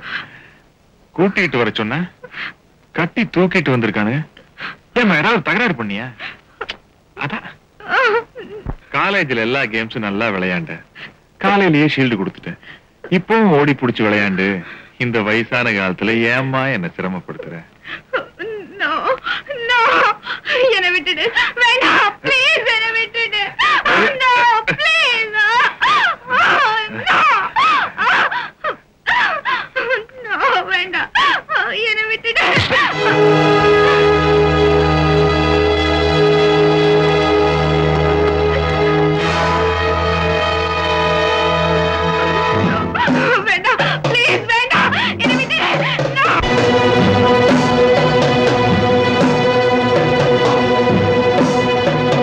கூட்டிட்டு வர சொன்ன கட்டி தூக்கிட்டு வந்திருக்கானு ஏமா ஏதாவது தகராறு பண்ணியா அதான் காலேஜ்ல எல்லா கேம்ஸும் நல்லா விளையாண்ட காலையிலேயே ஷீல்டு கொடுத்துட்டேன் இப்பவும் ஓடி புடிச்சு விளையாண்டு இந்த வயசான காலத்துல ஏம்மா என்ன சிரமப்படுத்துற நோ நோ என்னை விட்டுடு வேண்டாம் ப்ளீஸ் என்னை விட்டுடு நோ ப்ளீஸ் நோ நோ வேண்டாம் என்னை விட்டுடு வேண்டாம் ப்ளீஸ் வேண்டாம் என்னை விட்டுடு நோ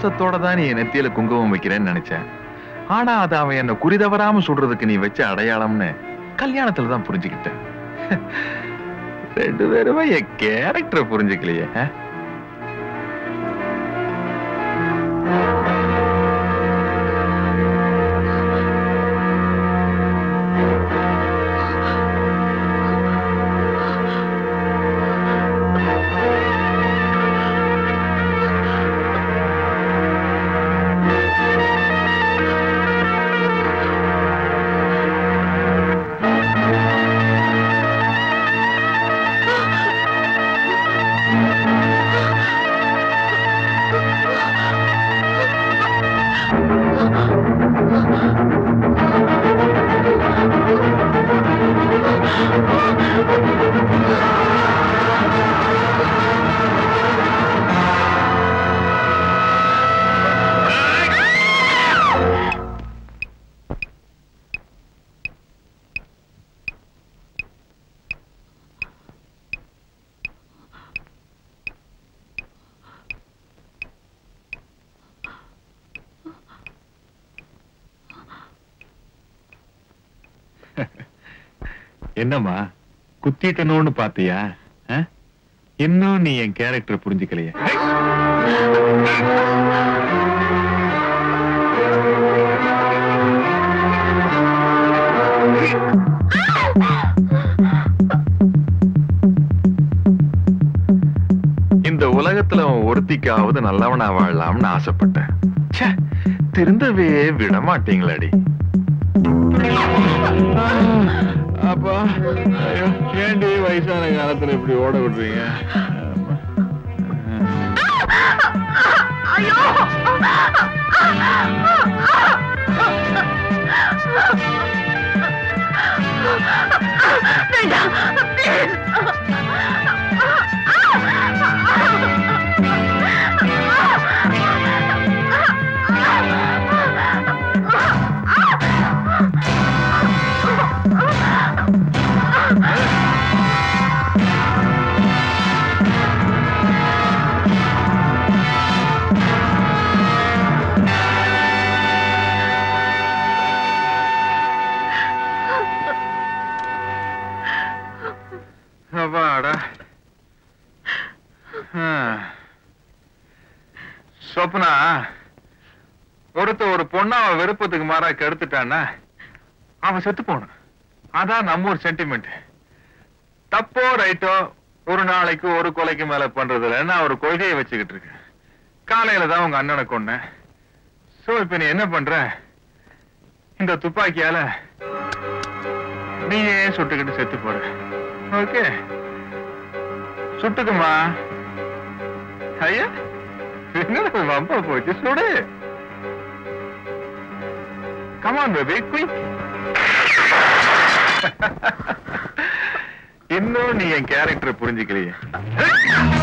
பாசத்தோட தான் நீ என் நெத்தியில குங்குமம் வைக்கிறேன்னு நினைச்சேன் ஆனா அது அவன் என்ன குறிதவராம சொல்றதுக்கு நீ வச்ச அடையாளம்னு கல்யாணத்துல தான் புரிஞ்சுக்கிட்டேன் ரெண்டு பேருமே என் கேரக்டரை புரிஞ்சுக்கலையே ஆ? என்னம்மா குத்திட்டனோன்னு பாத்தியா ஆ? இன்னும் நீ என் கேரக்டரை புரிஞ்சுக்கலையே இந்த உலகத்துல அவன் ஒருத்திக்காவது நல்லவனா வாழலாம்னு ஆசைப்பட்டேன் ச்சே, திருந்தவே விட மாட்டீங்களாடி அப்பா ஐயோ ஏண்டி வயசான காலத்துல இப்படி ஓட விடுறீங்க ஐயோ வேண்டாம் ப்ளீஸ் அப்பாடா ஆ. சொப்னா ஒருத்த ஒரு பொண்ணை அவன் விருப்பத்துக்கு மாறா கெடுத்துட்டான்னா அவன் செத்து போகணும் அதான் நம்ம ஒரு சென்டிமெண்ட் தப்போ ரைட்டோ ஒரு நாளைக்கு ஒரு கொலைக்கு மேல பண்றதுல நான் ஒரு கொள்கையை வச்சுக்கிட்டு இருக்கேன் காலையில தான் உங்க அண்ணனை கொன்னேன் சோ இப்ப நீ என்ன பண்ற இந்த துப்பாக்கியால நீயே சுட்டுக்கிட்டு செத்து போற ஓகே சுட்டுக்குமா ஐயா என்னடா வம்பா போச்சு சுடு கமான் பேபி குயிக் இன்னும் நீ என் கேரக்டர் புரிஞ்சுக்கலையே